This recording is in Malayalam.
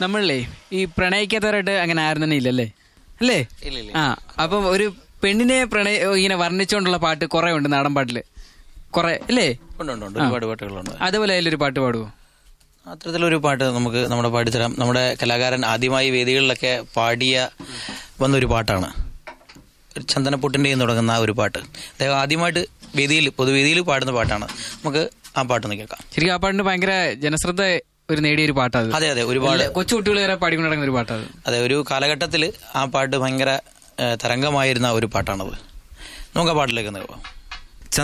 നമ്മളേ ഈ പ്രണയിക്കാത്തവരായിട്ട് അങ്ങനെ ആരും തന്നെ ഇല്ലല്ലേ അല്ലേ ഇല്ല, ഇല്ല. ആ അപ്പം ഒരു പെണ്ണിനെ പ്രണയ ഇങ്ങനെ വർണ്ണിച്ചുകൊണ്ടുള്ള പാട്ട് കുറെ ഉണ്ട് നാടൻ പാട്ടില് കുറെ അല്ലേ ഉണ്ട് ഉണ്ട് ഉണ്ട് ഒരുപാട് പാട്ടുകളുണ്ട് അതുപോലെ അതിലൊരു പാട്ട് പാടുവോ അത്തരത്തിലൊരു പാട്ട് നമുക്ക് നമ്മുടെ പാടിത്തരാം നമ്മുടെ കലാകാരൻ ആദ്യമായി വേദികളിലൊക്കെ പാടിയ വന്നൊരു പാട്ടാണ് ഒരു ചന്ദനപ്പൊട്ടിൻ്റെ തുടങ്ങുന്ന ആ ഒരു പാട്ട് അദ്ദേഹം ആദ്യമായിട്ട് വേദിയിൽ പൊതുവേദിയിൽ പാടുന്ന പാട്ടാണ് നമുക്ക് ആ പാട്ടൊന്ന് കേൾക്കാം ശരിക്കും ആ പാട്ടിന് ഭയങ്കര ജനശ്രദ്ധ ഒരു നേടിയ ഒരു പാട്ടാത് അതെ അതെ ഒരുപാട് കൊച്ചു കുട്ടികൾ വരെ പാടിക്കൊണ്ട് നടക്കുന്ന ഒരു പാട്ടത് അതെ ഒരു കാലഘട്ടത്തിൽ ആ പാട്ട് ഭയങ്കര ഏഹ്, തരംഗമായിരുന്ന ഒരു പാട്ടാണത് നമുക്ക് ആ പാട്ടിലേക്ക് ഒന്ന് പോകാം